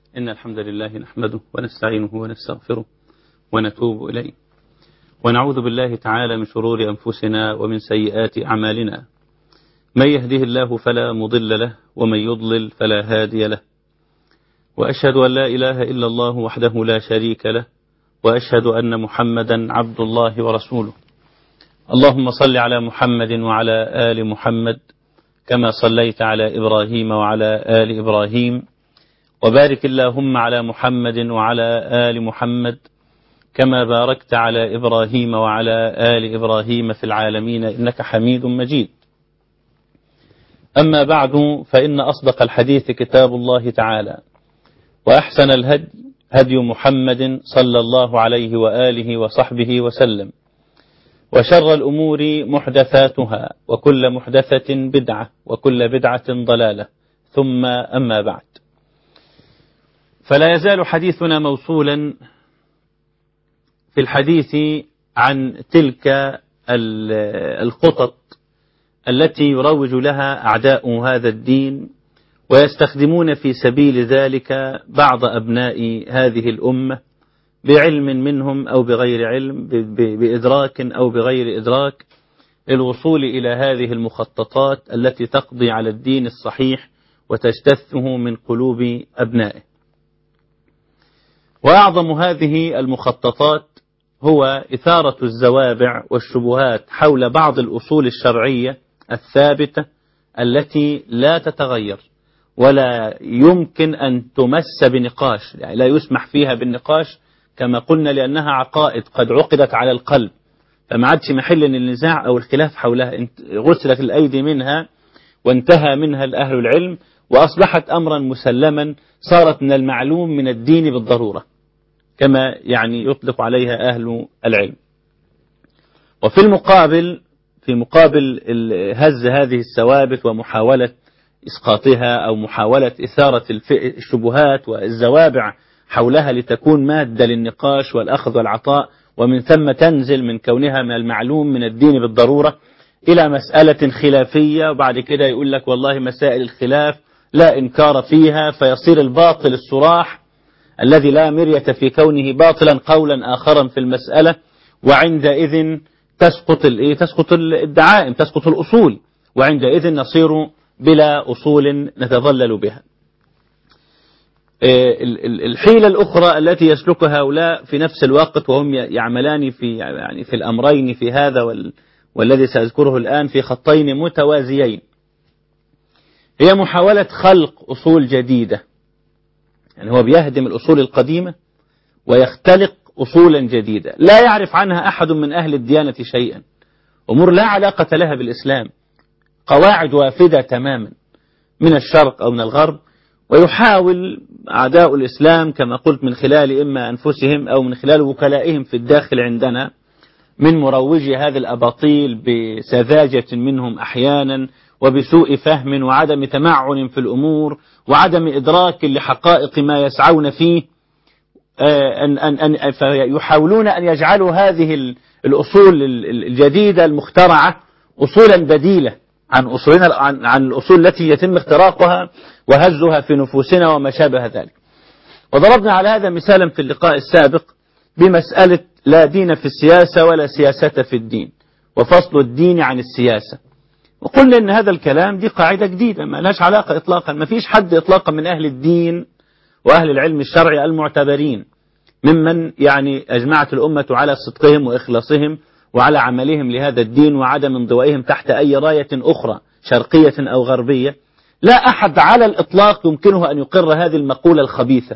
إن الحمد لله نحمده ونستعينه ونستغفره ونتوب إليه ونعوذ بالله تعالى من شرور أنفسنا ومن سيئات أعمالنا من يهده الله فلا مضل له ومن يضلل فلا هادي له وأشهد أن لا إله إلا الله وحده لا شريك له وأشهد أن محمدا عبد الله ورسوله اللهم صل على محمد وعلى آل محمد كما صليت على إبراهيم وعلى آل إبراهيم وبارك اللهم على محمد وعلى آل محمد كما باركت على إبراهيم وعلى آل إبراهيم في العالمين إنك حميد مجيد أما بعد فإن أصدق الحديث كتاب الله تعالى وأحسن الهدي هدي محمد صلى الله عليه وآله وصحبه وسلم وشر الأمور محدثاتها وكل محدثة بدعة وكل بدعة ضلالة ثم أما بعد فلا يزال حديثنا موصولا في الحديث عن تلك الخطط التي يروج لها أعداء هذا الدين ويستخدمون في سبيل ذلك بعض أبناء هذه الأمة بعلم منهم أو بغير علم بإدراك أو بغير إدراك الوصول إلى هذه المخططات التي تقضي على الدين الصحيح وتجتثه من قلوب أبنائه وأعظم هذه المخططات هو إثارة الزوابع والشبهات حول بعض الأصول الشرعية الثابتة التي لا تتغير ولا يمكن أن تمس بنقاش يعني لا يسمح فيها بالنقاش كما قلنا لأنها عقائد قد عقدت على القلب فما عادش محل النزاع أو الخلاف حولها غسلت الأيدي منها وانتهى منها أهل العلم وأصبحت أمرا مسلما صارت من المعلوم من الدين بالضرورة كما يعني يطلق عليها أهل العلم وفي المقابل في مقابل هز هذه الثوابت ومحاولة إسقاطها أو محاولة إثارة الشبهات والزوابع حولها لتكون مادة للنقاش والأخذ والعطاء ومن ثم تنزل من كونها من المعلوم من الدين بالضرورة إلى مسألة خلافية وبعد كده يقول لك والله مسائل الخلاف لا إنكار فيها فيصير الباطل الصراح الذي لا مرية في كونه باطلا قولا آخرا في المسألة وعندئذ تسقط الايه تسقط الدعائم تسقط الأصول وعندئذ نصير بلا أصول نتظلل بها الحيلة الأخرى التي يسلك هؤلاء في نفس الوقت وهم يعملان في يعني في الأمرين في هذا وال والذي سأذكره الآن في خطين متوازيين هي محاولة خلق أصول جديدة يعني هو بيهدم الأصول القديمة ويختلق أصولا جديدة لا يعرف عنها أحد من أهل الديانة شيئا أمور لا علاقة لها بالإسلام قواعد وافدة تماما من الشرق أو من الغرب ويحاول أعداء الإسلام كما قلت من خلال إما أنفسهم أو من خلال وكلائهم في الداخل عندنا من مروجي هذه الأباطيل بسذاجة منهم أحيانا وبسوء فهم وعدم تمعن في الأمور وعدم إدراك لحقائق ما يسعون فيه أن أن أن فيحاولون أن يجعلوا هذه الأصول الجديدة المخترعة أصولا بديلة عن أصولنا عن, عن الأصول التي يتم اختراقها وهزها في نفوسنا وما شابه ذلك وضربنا على هذا مثالا في اللقاء السابق بمسألة لا دين في السياسة ولا سياسة في الدين وفصل الدين عن السياسة وقلنا ان هذا الكلام دي قاعدة جديدة ما لهاش علاقة اطلاقا ما فيش حد اطلاقا من اهل الدين واهل العلم الشرعي المعتبرين ممن يعني اجمعت الامة على صدقهم واخلاصهم وعلى عملهم لهذا الدين وعدم انضوائهم تحت اي راية اخرى شرقية او غربية لا احد على الاطلاق يمكنه ان يقر هذه المقولة الخبيثة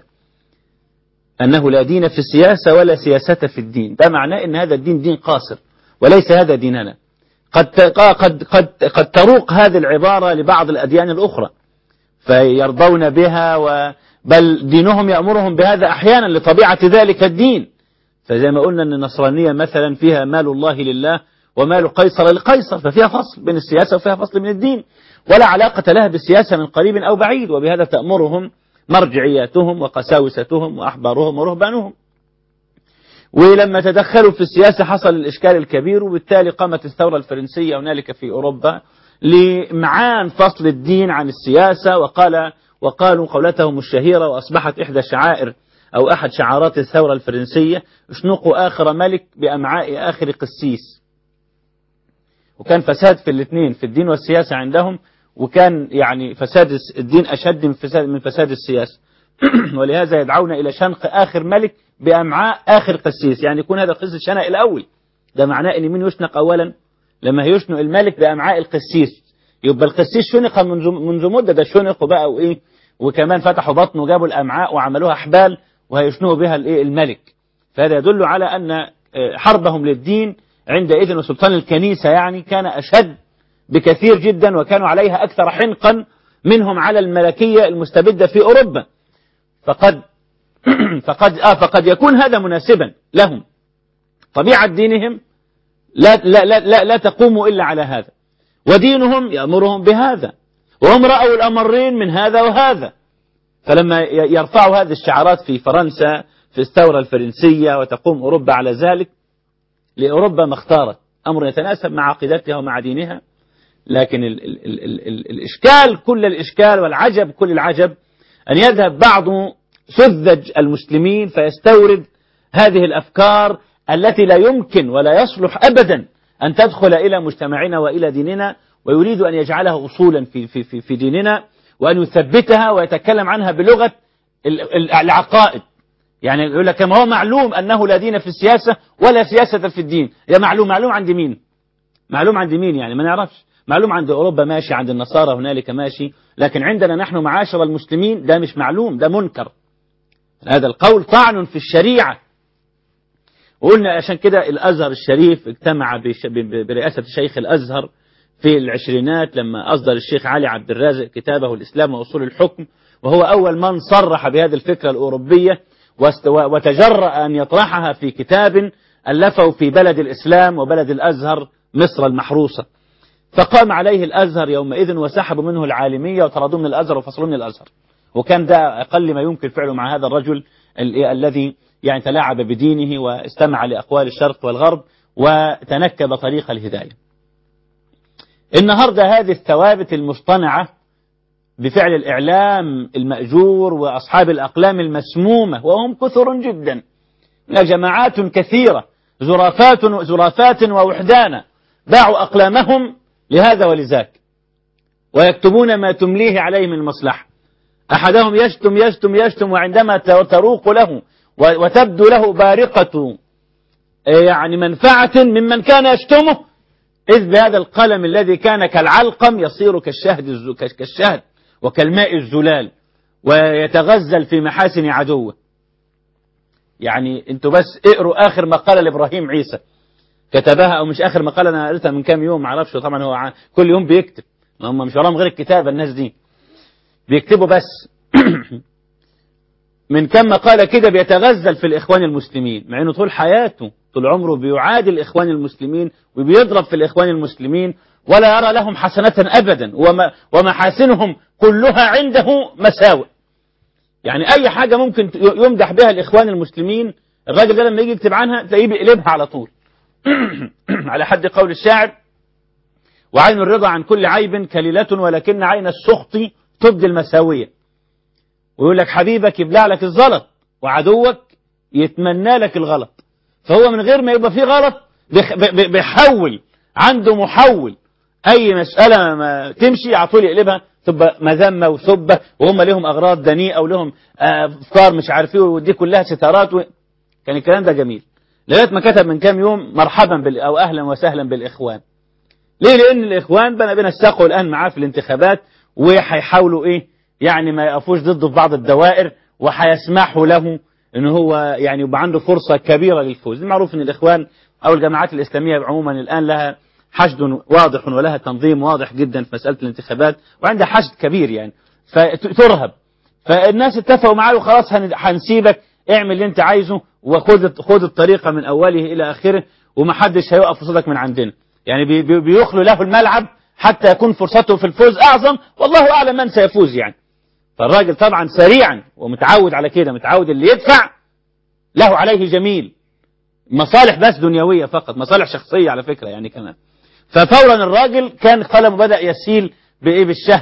انه لا دين في السياسة ولا سياسة في الدين ده معناه ان هذا الدين دين قاصر وليس هذا ديننا قد قد قد قد تروق هذه العبارة لبعض الأديان الأخرى فيرضون بها و بل دينهم يأمرهم بهذا أحيانا لطبيعة ذلك الدين فزي ما قلنا أن النصرانية مثلا فيها مال الله لله ومال قيصر لقيصر ففيها فصل بين السياسة وفيها فصل من الدين ولا علاقة لها بالسياسة من قريب أو بعيد وبهذا تأمرهم مرجعياتهم وقساوستهم وأحبارهم ورهبانهم ولما تدخلوا في السياسة حصل الإشكال الكبير وبالتالي قامت الثورة الفرنسية هنالك في أوروبا لمعان فصل الدين عن السياسة وقال وقالوا قولتهم الشهيرة وأصبحت إحدى شعائر أو أحد شعارات الثورة الفرنسية اشنقوا آخر ملك بأمعاء آخر قسيس وكان فساد في الاثنين في الدين والسياسة عندهم وكان يعني فساد الدين أشد من فساد, من فساد السياسة ولهذا يدعون إلى شنق آخر ملك بأمعاء آخر قسيس يعني يكون هذا القسيس شنق الأول ده معناه أن مين يشنق أولا لما يشنق الملك بأمعاء القسيس يبقى القسيس شنق منذ منذ مدة ده شنقوا بقى وإيه وكمان فتحوا بطنه وجابوا الأمعاء وعملوها أحبال وهيشنقوا بها الإيه الملك فهذا يدل على أن حربهم للدين عندئذ وسلطان الكنيسة يعني كان أشد بكثير جدا وكانوا عليها أكثر حنقا منهم على الملكية المستبدة في أوروبا فقد فقد آه فقد يكون هذا مناسبا لهم طبيعة دينهم لا لا لا لا, لا تقوم إلا على هذا ودينهم يأمرهم بهذا وهم رأوا الأمرين من هذا وهذا فلما يرفعوا هذه الشعارات في فرنسا في الثورة الفرنسية وتقوم أوروبا على ذلك لأوروبا ما اختارت أمر يتناسب مع عقيدتها ومع دينها لكن ال ال ال ال ال الإشكال كل الإشكال والعجب كل العجب أن يذهب بعض سذج المسلمين فيستورد هذه الأفكار التي لا يمكن ولا يصلح أبدا أن تدخل إلى مجتمعنا وإلى ديننا ويريد أن يجعلها أصولا في, في, في, في ديننا وأن يثبتها ويتكلم عنها بلغة العقائد يعني يقول لك كما هو معلوم أنه لا دين في السياسة ولا سياسة في الدين يا معلوم معلوم عند مين معلوم عند مين يعني ما نعرفش معلوم عند أوروبا ماشي عند النصارى هنالك ماشي لكن عندنا نحن معاشر المسلمين ده مش معلوم ده منكر هذا القول طعن في الشريعة وقلنا عشان كده الأزهر الشريف اجتمع برئاسة شيخ الأزهر في العشرينات لما أصدر الشيخ علي عبد الرازق كتابه الإسلام وأصول الحكم وهو أول من صرح بهذه الفكرة الأوروبية وتجرأ أن يطرحها في كتاب ألفه في بلد الإسلام وبلد الأزهر مصر المحروسة فقام عليه الأزهر يومئذ وسحبوا منه العالمية وطردوه من الأزهر وفصلوه من الأزهر وكان ده أقل ما يمكن فعله مع هذا الرجل الذي يعني تلاعب بدينه واستمع لأقوال الشرق والغرب وتنكب طريق الهداية النهاردة هذه الثوابت المصطنعة بفعل الإعلام المأجور وأصحاب الأقلام المسمومة وهم كثر جدا جماعات كثيرة زرافات زرافات ووحدانا باعوا أقلامهم لهذا ولذاك ويكتبون ما تمليه عليهم المصلحة أحدهم يشتم يشتم يشتم وعندما تروق له وتبدو له بارقة يعني منفعة ممن كان يشتمه إذ بهذا القلم الذي كان كالعلقم يصير كالشهد كالشهد وكالماء الزلال ويتغزل في محاسن عدوه يعني انتوا بس اقروا آخر مقالة لإبراهيم عيسى كتبها أو مش آخر مقالة أنا قريتها من كام يوم معرفش طبعا هو كل يوم بيكتب هم مش وراهم غير الكتابة الناس دي بيكتبوا بس من كم مقالة كده بيتغزل في الإخوان المسلمين مع أنه طول حياته طول عمره بيعادي الإخوان المسلمين وبيضرب في الإخوان المسلمين ولا يرى لهم حسنة أبدا وما ومحاسنهم كلها عنده مساوئ يعني أي حاجة ممكن يمدح بها الإخوان المسلمين الراجل ده لما يجي يكتب عنها تلاقيه بيقلبها على طول على حد قول الشاعر وعين الرضا عن كل عيب كليلة ولكن عين السخط تبدي المساوية ويقول لك حبيبك يبلع لك الزلط وعدوك يتمنى لك الغلط فهو من غير ما يبقى فيه غلط بيحول عنده محول اي مسألة ما تمشي على طول يقلبها تبقى مذمة وسبة وهم لهم اغراض دنيئة ولهم افكار مش عارف ايه ودي كلها ستارات و... كان الكلام ده جميل لغايه ما كتب من كام يوم مرحبا بال او اهلا وسهلا بالاخوان ليه لان الاخوان بنا بنا الساقوا الان معاه في الانتخابات وهيحاولوا ايه يعني ما يقفوش ضده في بعض الدوائر وهيسمحوا له ان هو يعني يبقى عنده فرصة كبيرة للفوز المعروف ان الاخوان او الجماعات الاسلامية عموما الان لها حشد واضح ولها تنظيم واضح جدا في مسألة الانتخابات وعندها حشد كبير يعني فترهب فالناس اتفقوا معاه وخلاص هنسيبك اعمل اللي انت عايزه وخد خد الطريقة من اوله الى اخره ومحدش هيوقف قصادك من عندنا يعني بي بيخلوا له الملعب حتى يكون فرصته في الفوز اعظم والله اعلم من سيفوز يعني فالراجل طبعا سريعا ومتعود على كده متعود اللي يدفع له عليه جميل مصالح بس دنيوية فقط مصالح شخصية على فكرة يعني كمان ففورا الراجل كان قلمه بدأ يسيل بإيه بالشهد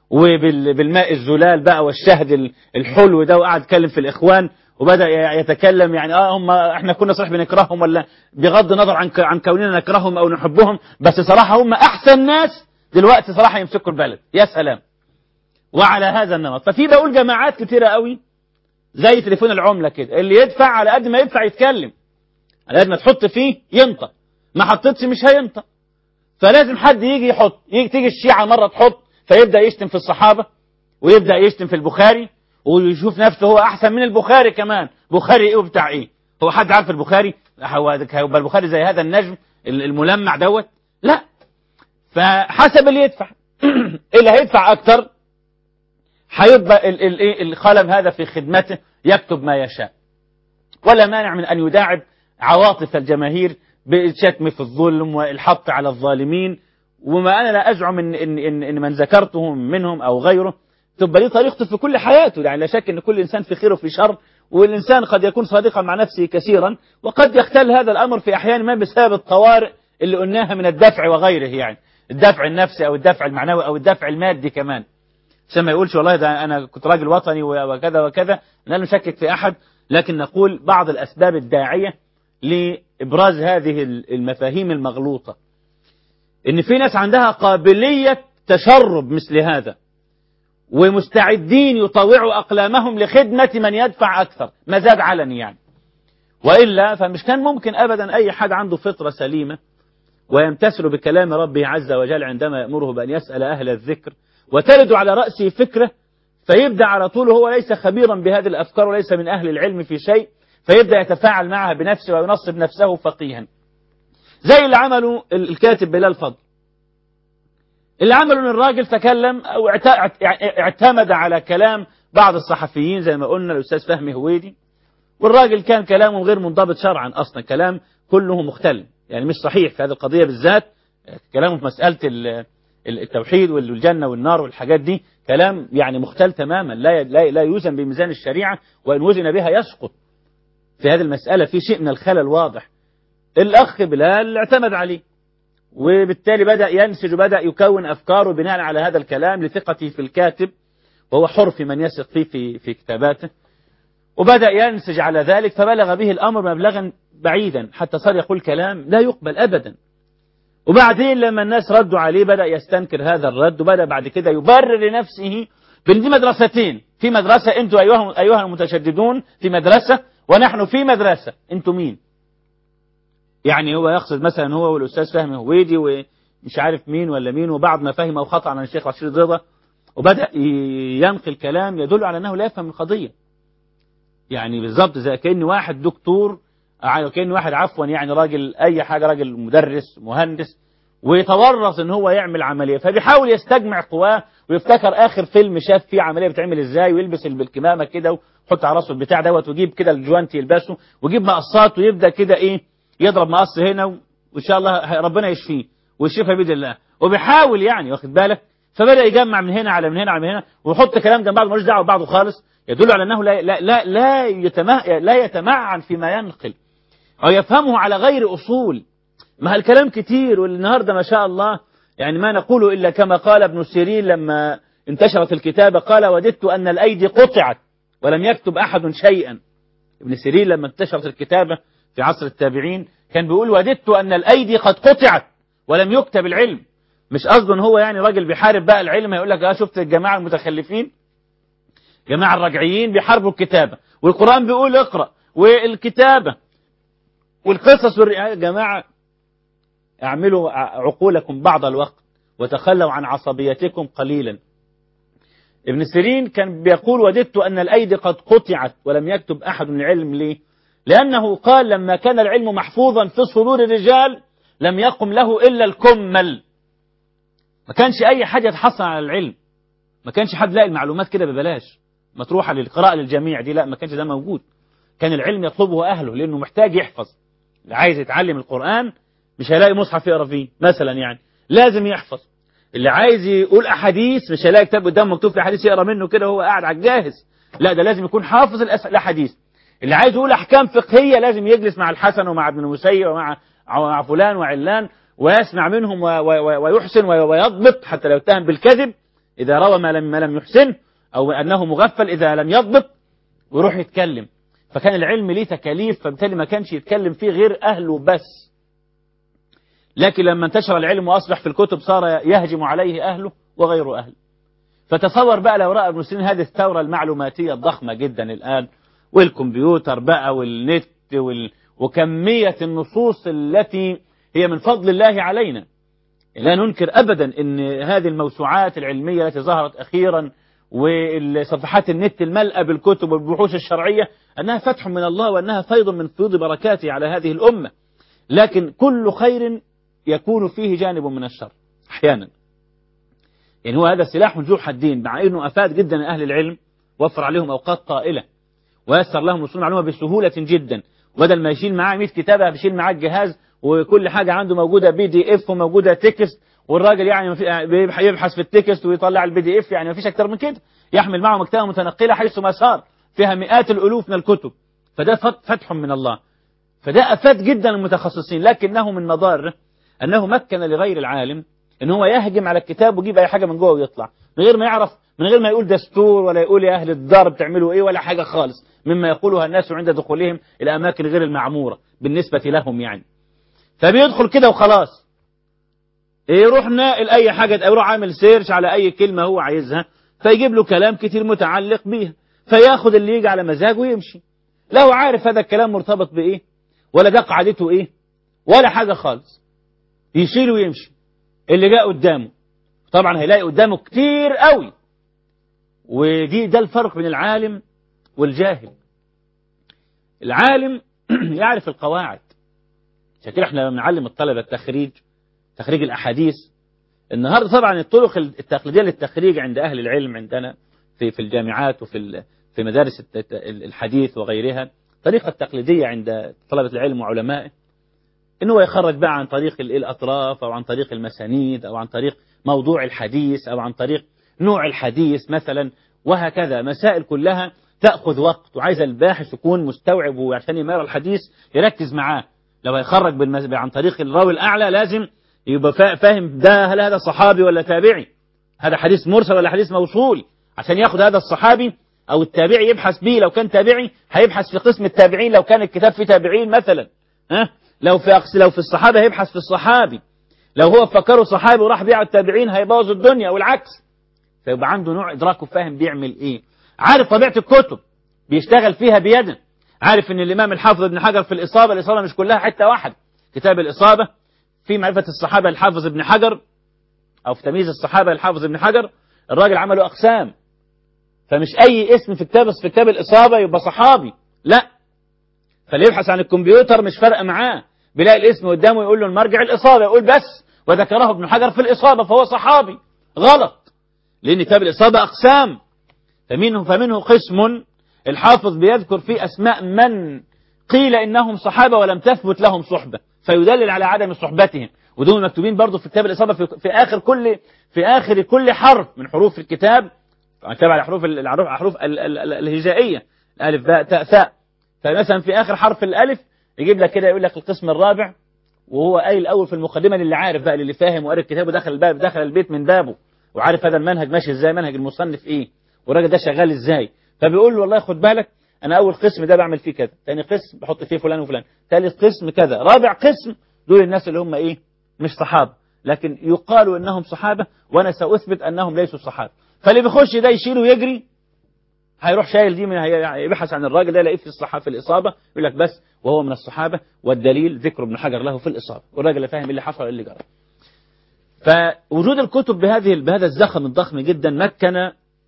وبالماء الزلال بقى والشهد الحلو ده وقعد يتكلم في الإخوان وبدأ يتكلم يعني اه هم احنا كنا صحيح بنكرههم ولا بغض النظر عن عن كوننا نكرههم او نحبهم بس صراحة هم احسن ناس دلوقتي صراحة يمسكوا البلد يا سلام وعلى هذا النمط ففي بقول جماعات كتيرة قوي زي تليفون العملة كده اللي يدفع على قد ما يدفع يتكلم على قد ما تحط فيه ينطق ما حطيتش مش هينطق فلازم حد يجي يحط يجي تيجي الشيعة مرة تحط فيبدأ يشتم في الصحابة ويبدأ يشتم في البخاري ويشوف نفسه هو أحسن من البخاري كمان بخاري إيه وبتاع إيه هو حد عارف البخاري هو هيبقى البخاري زي هذا النجم الملمع دوت لا فحسب اللي يدفع اللي هيدفع أكتر هيبقى القلم هذا في خدمته يكتب ما يشاء ولا مانع من أن يداعب عواطف الجماهير بالشتم في الظلم والحط على الظالمين وما أنا لا أزعم إن, إن, إن, إن من ذكرتهم منهم أو غيره تبقى ليه طريقته في كل حياته يعني لا شك أن كل إنسان في خير وفي شر والإنسان قد يكون صادقا مع نفسه كثيرا وقد يختل هذا الأمر في أحيان ما بسبب الطوارئ اللي قلناها من الدفع وغيره يعني الدفع النفسي أو الدفع المعنوي أو الدفع المادي كمان عشان ما يقولش والله ده أنا كنت راجل وطني وكذا وكذا لا نشكك في أحد لكن نقول بعض الأسباب الداعية لإبراز هذه المفاهيم المغلوطة إن في ناس عندها قابلية تشرب مثل هذا ومستعدين يطوعوا أقلامهم لخدمة من يدفع أكثر مزاج علني يعني وإلا فمش كان ممكن أبدا أي حد عنده فطرة سليمة ويمتثل بكلام ربه عز وجل عندما يأمره بأن يسأل أهل الذكر وترد على رأسه فكرة فيبدأ على طول هو ليس خبيرا بهذه الأفكار وليس من أهل العلم في شيء فيبدأ يتفاعل معها بنفسه وينصب نفسه فقيها زي اللي عمله الكاتب بلال فضل اللي عمله ان الراجل تكلم او اعتمد على كلام بعض الصحفيين زي ما قلنا الاستاذ فهمي هويدي والراجل كان كلامه غير منضبط شرعا اصلا كلام كله مختل يعني مش صحيح في هذه القضيه بالذات كلامه في مساله التوحيد والجنه والنار والحاجات دي كلام يعني مختل تماما لا لا لا يوزن بميزان الشريعه وان وزن بها يسقط في هذه المساله في شيء من الخلل واضح الاخ بلال اعتمد عليه وبالتالي بدأ ينسج وبدأ يكون أفكاره بناء على هذا الكلام لثقته في الكاتب وهو حر في من يثق فيه في, في كتاباته وبدأ ينسج على ذلك فبلغ به الأمر مبلغا بعيدا حتى صار يقول كلام لا يقبل أبدا وبعدين لما الناس ردوا عليه بدأ يستنكر هذا الرد وبدأ بعد كده يبرر لنفسه بأن دي مدرستين في مدرسة أنتوا أيها, أيها المتشددون في مدرسة ونحن في مدرسة أنتوا مين يعني هو يقصد مثلا هو والأستاذ فهمي هويدي ومش عارف مين ولا مين وبعض ما فهمه خطأ عن الشيخ رشيد رضا وبدأ ينقل كلام يدل على أنه لا يفهم القضية يعني بالظبط زي كأن واحد دكتور كأن واحد عفوا يعني راجل أي حاجة راجل مدرس مهندس ويتورط ان هو يعمل عملية فبيحاول يستجمع قواه ويفتكر اخر فيلم شاف فيه عملية بتعمل ازاي ويلبس بالكمامة كده ويحط على راسه البتاع دوت ويجيب كده الجوانتي يلبسه ويجيب مقصات ويبدأ كده ايه يضرب مقص هنا وان شاء الله ربنا يشفيه ويشفى بيد الله وبيحاول يعني واخد بالك فبدا يجمع من هنا على من هنا على من هنا ويحط كلام جنب بعض ملوش دعوه ببعضه خالص يدل على انه لا لا لا لا, يتمع لا يتمعن فيما ينقل او يفهمه على غير اصول ما الكلام كتير والنهارده ما شاء الله يعني ما نقول الا كما قال ابن سيرين لما انتشرت الكتابه قال وددت ان الايدي قطعت ولم يكتب احد شيئا ابن سيرين لما انتشرت الكتابه في عصر التابعين كان بيقول وددت أن الأيدي قد قطعت ولم يكتب العلم مش قصده ان هو يعني راجل بيحارب بقى العلم يقول لك اه شفت الجماعة المتخلفين جماعة الرجعيين بيحاربوا الكتابة والقرآن بيقول اقرأ والكتابة والقصص والرئاية جماعة اعملوا عقولكم بعض الوقت وتخلوا عن عصبيتكم قليلا ابن سيرين كان بيقول وددت أن الأيدي قد قطعت ولم يكتب أحد العلم ليه لأنه قال لما كان العلم محفوظا في صدور الرجال لم يقم له إلا الكمل ما كانش أي حد يتحصل على العلم ما كانش حد لاقي المعلومات كده ببلاش مطروحة للقراءة للجميع دي لا ما كانش ده موجود كان العلم يطلبه أهله لأنه محتاج يحفظ اللي عايز يتعلم القرآن مش هيلاقي مصحف يقرا فيه مثلا يعني لازم يحفظ اللي عايز يقول أحاديث مش هيلاقي كتاب قدامه مكتوب فيه أحاديث يقرا منه كده وهو قاعد على الجاهز لا ده لازم يكون حافظ الأحاديث اللي عايز يقول أحكام فقهية لازم يجلس مع الحسن ومع ابن المسيب ومع مع فلان وعلان ويسمع منهم ويحسن ويضبط حتى لو اتهم بالكذب إذا روى ما لم, ما لم يحسن أو أنه مغفل إذا لم يضبط ويروح يتكلم فكان العلم ليه تكاليف فبالتالي ما كانش يتكلم فيه غير أهله بس لكن لما انتشر العلم وأصبح في الكتب صار يهجم عليه أهله وغير أهله فتصور بقى لو رأى المسلمين هذه الثورة المعلوماتية الضخمة جدا الآن والكمبيوتر بقى والنت وال... وكمية النصوص التي هي من فضل الله علينا لا ننكر أبدا أن هذه الموسوعات العلمية التي ظهرت أخيرا وصفحات النت الملأة بالكتب والبحوث الشرعية أنها فتح من الله وأنها فيض من فيض بركاته على هذه الأمة لكن كل خير يكون فيه جانب من الشر أحيانا يعني هو هذا سلاح ذو حدين مع أنه أفاد جدا أهل العلم وفر عليهم أوقات طائلة ويسر لهم وصول المعلومة بسهولة جدا بدل ما يشيل معاه 100 كتابة بيشيل معاه الجهاز وكل حاجة عنده موجودة بي دي اف وموجودة تكست والراجل يعني يبحث في التكست ويطلع البي دي اف يعني ما فيش اكتر من كده يحمل معه مكتبة متنقلة حيث ما صار فيها مئات الالوف من الكتب فده فتح من الله فده افاد جدا المتخصصين لكنه من مضاره انه مكن لغير العالم ان هو يهجم على الكتاب ويجيب اي حاجة من جوه ويطلع من غير ما يعرف من غير ما يقول دستور ولا يقول يا اهل الدار بتعملوا ايه ولا حاجة خالص مما يقولها الناس عند دخولهم الى اماكن غير المعمورة بالنسبة لهم يعني فبيدخل كده وخلاص يروح ناقل اي حاجة يروح عامل سيرش على اي كلمة هو عايزها فيجيب له كلام كتير متعلق بيها فياخد اللي يجي على مزاجه ويمشي لا هو عارف هذا الكلام مرتبط بايه ولا ده قاعدته ايه ولا حاجة خالص يشيل ويمشي اللي جاء قدامه طبعا هيلاقي قدامه كتير قوي ودي ده الفرق بين العالم والجاهل العالم يعرف القواعد عشان كده احنا بنعلم الطلبة التخريج تخريج الأحاديث النهاردة طبعا الطرق التقليدية للتخريج عند أهل العلم عندنا في في الجامعات وفي في مدارس الحديث وغيرها طريقة تقليدية عند طلبة العلم وعلمائه إن هو يخرج بقى عن طريق الأطراف أو عن طريق المسانيد أو عن طريق موضوع الحديث أو عن طريق نوع الحديث مثلا وهكذا مسائل كلها تأخذ وقت وعايز الباحث يكون مستوعب وعشان يمارى الحديث يركز معاه لو هيخرج بالمز... عن طريق الراوي الأعلى لازم يبقى فاهم ده هل هذا صحابي ولا تابعي هذا حديث مرسل ولا حديث موصول عشان ياخد هذا الصحابي أو التابعي يبحث به لو كان تابعي هيبحث في قسم التابعين لو كان الكتاب فيه تابعين مثلا ها لو في أقس لو في الصحابة هيبحث في الصحابي لو هو فكره صحابي وراح بيع التابعين هيبوظ الدنيا والعكس فيبقى عنده نوع إدراكه فاهم بيعمل إيه عارف طبيعة الكتب بيشتغل فيها بيده عارف ان الامام الحافظ ابن حجر في الاصابه الاصابه مش كلها حته واحده كتاب الاصابه في معرفه الصحابه الحافظ ابن حجر او في تمييز الصحابه الحافظ ابن حجر الراجل عمله اقسام فمش اي اسم في كتاب في كتاب الاصابه يبقى صحابي لا فاللي يبحث عن الكمبيوتر مش فارقه معاه بيلاقي الاسم قدامه يقول له المرجع الاصابه يقول بس وذكره ابن حجر في الاصابه فهو صحابي غلط لان كتاب الاصابه اقسام فمنه فمنه قسم الحافظ بيذكر فيه أسماء من قيل إنهم صحابة ولم تثبت لهم صحبة فيدلل على عدم صحبتهم ودول مكتوبين برضه في كتاب الإصابة في, في آخر كل في آخر كل حرف من حروف الكتاب كتاب على حروف الحروف الهجائية الألف باء تاء ثاء فمثلا في آخر حرف الألف يجيب لك كده يقول لك القسم الرابع وهو قايل الأول في المقدمة للي عارف بقى للي فاهم وقرأ الكتاب ودخل الباب دخل البيت من بابه وعارف هذا المنهج ماشي ازاي منهج المصنف ايه والراجل ده شغال ازاي فبيقول له والله خد بالك انا اول قسم ده بعمل فيه كذا ثاني قسم بحط فيه فلان وفلان ثالث قسم كذا رابع قسم دول الناس اللي هم ايه مش صحابه لكن يقال انهم صحابه وانا ساثبت انهم ليسوا صحابه فاللي بيخش ده يشيله ويجري هيروح شايل دي من يبحث عن الراجل ده يلاقيه في الصحابه في الاصابه يقول لك بس وهو من الصحابه والدليل ذكر ابن حجر له في الاصابه والراجل اللي فاهم اللي حصل اللي جرى فوجود الكتب بهذه بهذا الزخم الضخم جدا مكن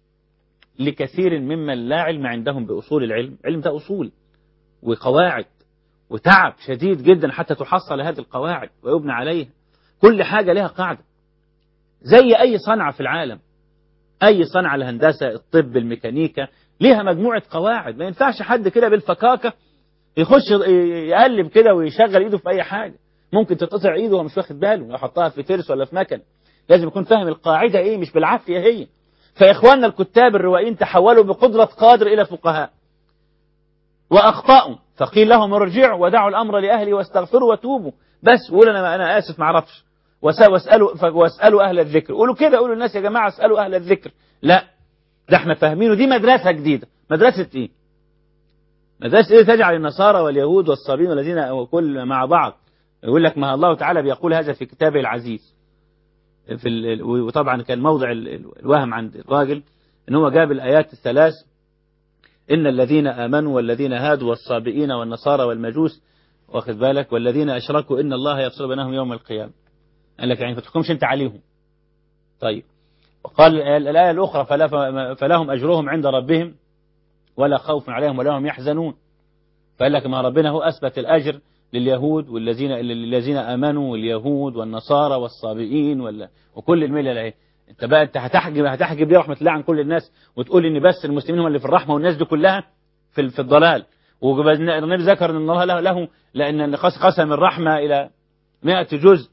لكثير ممن لا علم عندهم بأصول العلم علم ده أصول وقواعد وتعب شديد جدا حتى تحصل هذه القواعد ويبنى عليها كل حاجة لها قاعدة زي أي صنعة في العالم أي صنعة الهندسة الطب الميكانيكا ليها مجموعة قواعد ما ينفعش حد كده بالفكاكة يخش يقلب كده ويشغل ايده في اي حاجة ممكن تتقطع ايده وهو مش واخد باله يحطها في ترس ولا في مكن لازم يكون فاهم القاعدة ايه مش بالعافية هي فإخواننا الكتاب الروائيين تحولوا بقدرة قادر إلى فقهاء وأخطأوا فقيل لهم ارجعوا ودعوا الأمر لأهلي واستغفروا وتوبوا بس قول أنا أنا آسف ما أعرفش واسألوا, واسألوا أهل الذكر قولوا كده قولوا الناس يا جماعة اسألوا أهل الذكر لا ده احنا فاهمينه دي مدرسة جديدة مدرسة ايه مدرسة ايه تجعل النصارى واليهود والصابين والذين وكل مع بعض يقول لك ما الله تعالى بيقول هذا في كتابه العزيز في ال... وطبعا كان موضع الوهم عند الراجل ان هو جاب الآيات الثلاث إن الذين آمنوا والذين هادوا والصابئين والنصارى والمجوس واخد بالك والذين أشركوا إن الله يفصل بينهم يوم القيامة قال لك يعني ما تحكمش أنت عليهم طيب وقال الآية الأخرى فلا فلهم أجرهم عند ربهم ولا خوف عليهم ولا هم يحزنون فقال لك ما ربنا هو أثبت الأجر لليهود والذين الذين آمنوا واليهود والنصارى والصابئين ولا وكل الملل اهي انت بقى انت هتحجب هتحجب ليه رحمه الله عن كل الناس وتقول ان بس المسلمين هم اللي في الرحمه والناس دي كلها في في الضلال والنبي ذكر ان الله له, له لان قسم الرحمه الى 100 جزء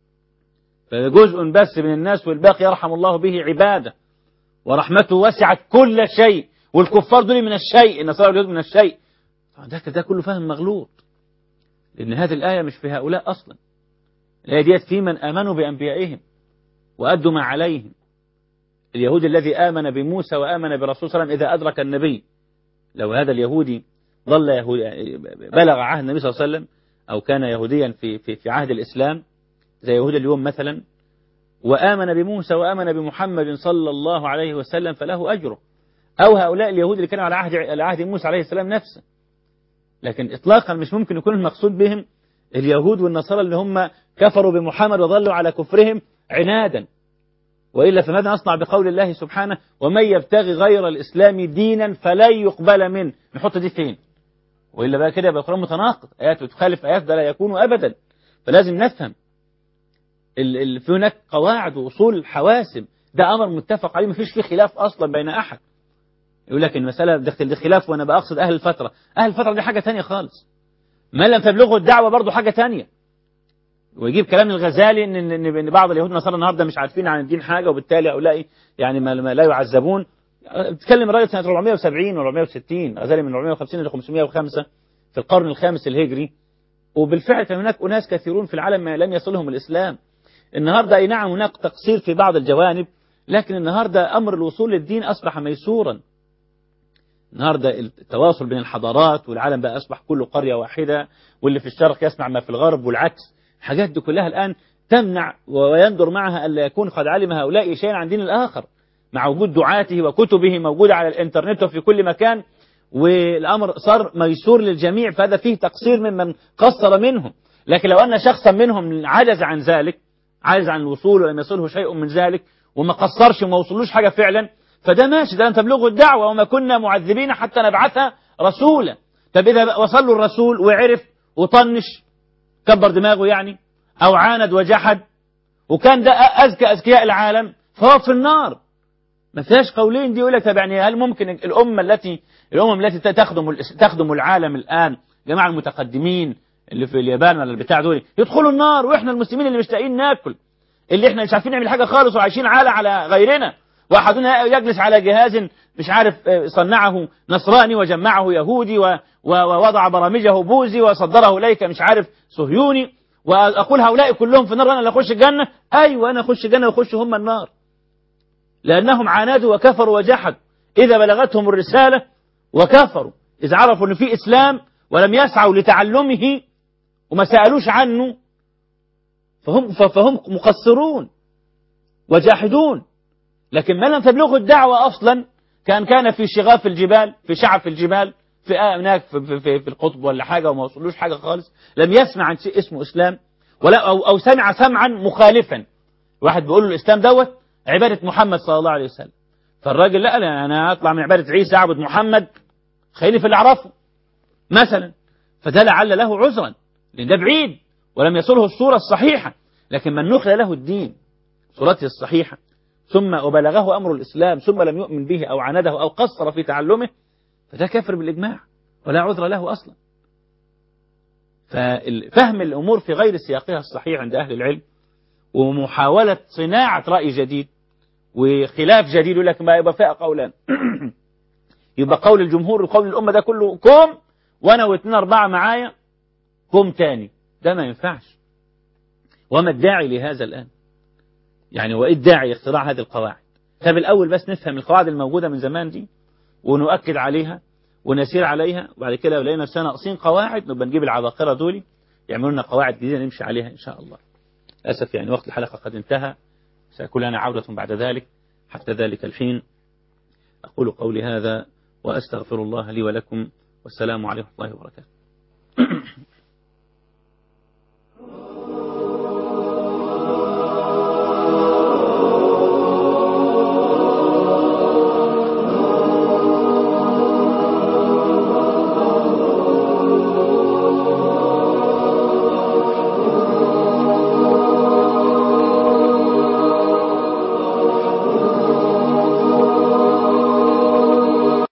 فجزء بس من الناس والباقي يرحم الله به عباده ورحمته وسعت كل شيء والكفار دول من الشيء النصارى واليهود من الشيء ده ده كله فهم مغلوط لأن هذه الآية مش في هؤلاء أصلا الآية ديت في من آمنوا بأنبيائهم وأدوا ما عليهم اليهود الذي آمن بموسى وآمن برسول صلى الله عليه وسلم إذا أدرك النبي لو هذا اليهودي ظل يهودي بلغ عهد النبي صلى الله عليه وسلم أو كان يهوديا في, في, في عهد الإسلام زي يهود اليوم مثلا وآمن بموسى وآمن بمحمد صلى الله عليه وسلم فله أجره أو هؤلاء اليهود اللي كانوا على عهد, على عهد موسى عليه السلام نفسه لكن إطلاقا مش ممكن يكون المقصود بهم اليهود والنصارى اللي هم كفروا بمحمد وظلوا على كفرهم عنادا وإلا فماذا نصنع بقول الله سبحانه ومن يبتغي غير الإسلام دينا فلن يقبل منه نحط دي فين وإلا بقى كده يبقى القرآن متناقض آيات وتخالف آيات ده لا يكون أبدا فلازم نفهم ال ال في هناك قواعد وأصول حواسب ده أمر متفق عليه ما فيش فيه خلاف أصلا بين أحد يقول لك المسألة دي خلاف وأنا بقصد أهل الفترة أهل الفترة دي حاجة تانية خالص ما لم تبلغه الدعوة برضه حاجة تانية ويجيب كلام الغزالي ان ان ان بعض اليهود والنصارى النهارده مش عارفين عن الدين حاجه وبالتالي هؤلاء يعني ما لا يعذبون بتكلم راجل سنه 470 و460 غزالي من 450 ل 505 في القرن الخامس الهجري وبالفعل كان هناك اناس كثيرون في العالم ما لم يصلهم الاسلام النهارده اي نعم هناك تقصير في بعض الجوانب لكن النهارده امر الوصول للدين اصبح ميسورا النهاردة التواصل بين الحضارات والعالم بقى أصبح كله قرية واحدة واللي في الشرق يسمع ما في الغرب والعكس الحاجات دي كلها الآن تمنع ويندر معها ألا يكون قد علم هؤلاء شيئا عن دين الآخر مع وجود دعاته وكتبه موجودة على الإنترنت وفي كل مكان والأمر صار ميسور للجميع فهذا فيه تقصير ممن قصر منهم لكن لو أن شخصا منهم عجز عن ذلك عجز عن الوصول ولم يصله شيء من ذلك وما قصرش وما وصلوش حاجة فعلا فده ماشي ده أن تبلغوا الدعوة وما كنا معذبين حتى نبعث رسولا طب إذا وصلوا الرسول وعرف وطنش كبر دماغه يعني أو عاند وجحد وكان ده أذكى أذكياء العالم فهو في النار ما فيهاش قولين دي يقول لك طب يعني هل ممكن الأمة التي الأمم التي تخدم تخدم العالم الآن جماعة المتقدمين اللي في اليابان ولا البتاع دول يدخلوا النار واحنا المسلمين اللي مش لاقيين ناكل اللي احنا مش عارفين نعمل حاجه خالص وعايشين عالة على غيرنا واحدنا يجلس على جهاز مش عارف صنعه نصراني وجمعه يهودي ووضع برامجه بوذي وصدره اليك مش عارف صهيوني واقول هؤلاء كلهم في النار وانا اللي اخش الجنه ايوه انا اخش الجنه واخش هم النار لانهم عاندوا وكفروا وجحدوا اذا بلغتهم الرساله وكفروا اذا عرفوا ان في اسلام ولم يسعوا لتعلمه وما سالوش عنه فهم فهم مقصرون وجاحدون لكن من لم تبلغه الدعوة أصلا كان كان في شغاف الجبال في شعف الجبال في هناك في, في, في القطب ولا حاجة وما وصلوش حاجة خالص لم يسمع عن شيء اسمه إسلام ولا أو, أو سمع سمعا مخالفا واحد بيقول له الإسلام دوت عبادة محمد صلى الله عليه وسلم فالراجل لا, لا أنا أطلع من عبادة عيسى أعبد محمد خليني في اللي أعرفه مثلا فده لعل له عذرا لأن ده بعيد ولم يصله الصورة الصحيحة لكن من نقل له الدين صورته الصحيحة ثم وبلغه أمر الإسلام ثم لم يؤمن به أو عانده أو قصر في تعلمه فده كافر بالإجماع ولا عذر له أصلا ففهم الأمور في غير سياقها الصحيح عند أهل العلم ومحاولة صناعة رأي جديد وخلاف جديد يقول لك ما يبقى فيها قولان يبقى قول الجمهور وقول الأمة ده كله كوم وأنا واثنين أربعة معايا كوم تاني ده ما ينفعش وما الداعي لهذا الآن يعني وإيه الداعي لاختراع هذه القواعد طب الأول بس نفهم القواعد الموجودة من زمان دي ونؤكد عليها ونسير عليها وبعد كده لو لقينا نفسنا ناقصين قواعد نبقى نجيب العباقرة دول يعملوا لنا قواعد جديدة نمشي عليها إن شاء الله للأسف يعني وقت الحلقة قد انتهى سيكون لنا عودة بعد ذلك حتى ذلك الحين أقول قولي هذا وأستغفر الله لي ولكم والسلام عليكم ورحمة الله وبركاته